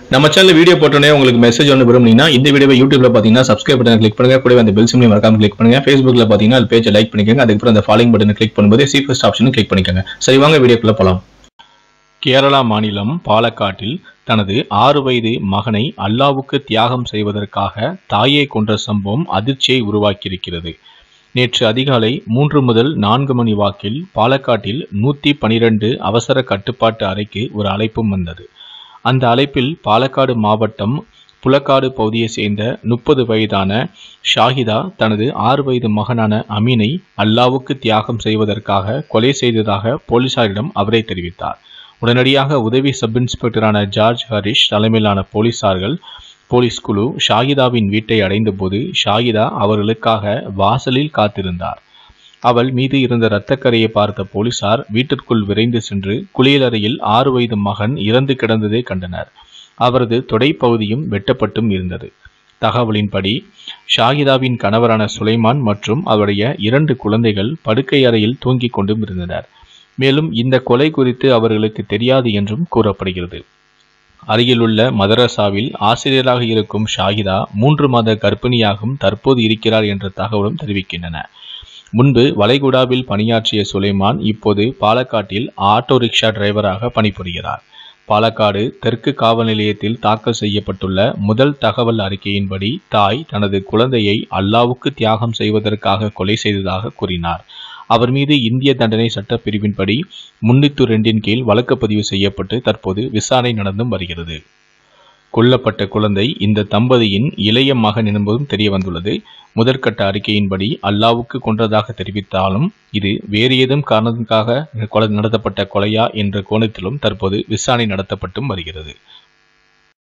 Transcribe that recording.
நம்ம channel video போட்டோன்னே உங்களுக்கு மெசேஜ் ஒன்று விரும்புனீங்கன்னா இந்த வீடியோவை யூடியூப்ல பார்த்தீங்கன்னா சப்ஸ்கிரைப் பட்டன் கிளிக் பண்ணுங்க கூடவே அந்த பெல் சிம்லையும் மறக்காம கிளிக் பண்ணுங்க ஃபேஸ்புக்ல பார்த்தீங்கன்னா அது பேஜை லைக் பண்ணிக்கோங்க அதுக்கப்புறம் அந்த ஃபாலோயிங் பட்டனை கிளிக் பண்ணும்போது சி ஃபர்ஸ்ட் ஆப்ஷனும் கிளிக் பண்ணிக்கோங்க சரி வாங்க வீடியோக்குள்ள போலாம் கேரளா மாநிலம் பாலக்காட்டில் தனது ஆறு வயது மகனை அல்லாவுக்கு தியாகம் செய்வதற்காக தாயை கொன்ற சம்பவம் அதிர்ச்சியை உருவாக்கியிருக்கிறது நேற்று அதிகாலை மூன்று முதல் நான்கு மணி வாக்கில் பாலக்காட்டில் நூற்றி பனிரெண்டு அவசர கட்டுப்பாட்டு அறைக்கு ஒரு அழைப்பும் வந்தது அந்த அழைப்பில் பாலக்காடு மாவட்டம் புலக்காடு பகுதியைச் சேர்ந்த முப்பது வயதான ஷாஹிதா தனது ஆறு வயது மகனான அமீனை அல்லாவுக்கு தியாகம் செய்வதற்காக கொலை செய்ததாக போலீசாரிடம் அவரே தெரிவித்தார் உடனடியாக உதவி சப் இன்ஸ்பெக்டரான ஜார்ஜ் ஹரிஷ் தலைமையிலான போலீசார்கள் போலீஸ் குழு ஷாகிதாவின் வீட்டை அடைந்தபோது ஷாகிதா அவர்களுக்காக வாசலில் காத்திருந்தார் அவள் மீது இருந்த இரத்தக்கரையை பார்த்த போலீசார் வீட்டிற்குள் விரைந்து சென்று குளியலறையில் ஆறு வயது மகன் இறந்து கிடந்ததை கண்டனர் அவரது தொடைப்பகுதியும் வெட்டப்பட்டும் இருந்தது தகவலின்படி ஷாகிதாவின் கணவரான சுலைமான் மற்றும் அவருடைய இரண்டு குழந்தைகள் படுக்கை அறையில் தூங்கிக் கொண்டும் இருந்தனர் மேலும் இந்த கொலை குறித்து அவர்களுக்கு தெரியாது என்றும் கூறப்படுகிறது அருகிலுள்ள மதரசாவில் ஆசிரியராக இருக்கும் ஷாகிதா மூன்று மாத கர்ப்பிணியாகவும் தற்போது இருக்கிறார் என்ற தகவலும் தெரிவிக்கின்றன முன்பு வளைகுடாவில் பணியாற்றிய சுலைமான் இப்போது பாலக்காட்டில் ஆட்டோ ரிக்ஷா டிரைவராக பணிபுரிகிறார் பாலக்காடு தெற்கு காவல் நிலையத்தில் தாக்கல் செய்யப்பட்டுள்ள முதல் தகவல் அறிக்கையின்படி தாய் தனது குழந்தையை அல்லாவுக்கு தியாகம் செய்வதற்காக கொலை செய்ததாக கூறினார் அவர் மீது இந்திய தண்டனை சட்டப்பிரிவின்படி முன்னூத்தி ரெண்டின் கீழ் வழக்கு பதிவு செய்யப்பட்டு தற்போது விசாரணை நடந்தும் வருகிறது கொல்லப்பட்ட குழந்தை இந்த தம்பதியின் இளைய மகன் என்பதும் தெரிய வந்துள்ளது முதற்கட்ட அறிக்கையின்படி அல்லாவுக்கு கொன்றதாக தெரிவித்தாலும் இது வேறு ஏதும் காரணத்துக்காக கொலை நடத்தப்பட்ட கொலையா என்ற கோணத்திலும் தற்போது விசாரணை நடத்தப்பட்டும் வருகிறது